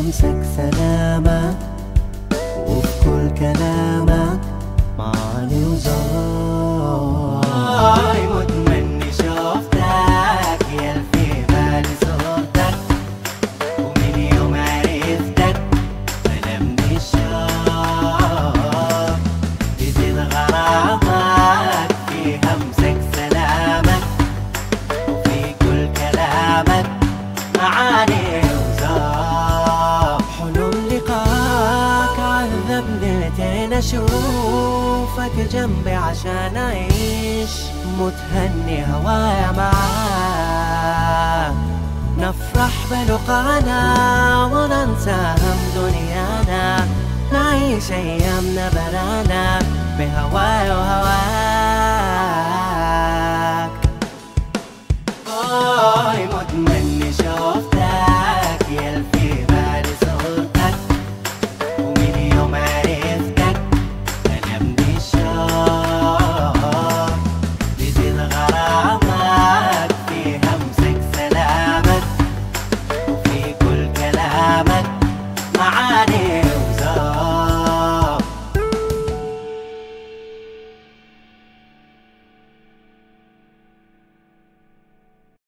همسك سلامك وفي كل كلامك معاني وزاي متمني شوفتك يا في بالي صورتك ومن يوم عرفتك ظلمني الشوق يزيد غرامك في همسك سلامك وفي كل كلامك معاني وزاق حلم لقاك عذبني لتين اشوفك جنبي عشان اعيش متهني هوايا معاك نفرح بلقانا وننسى هم دنيانا نعيش ايامنا برانا بهواي وهواك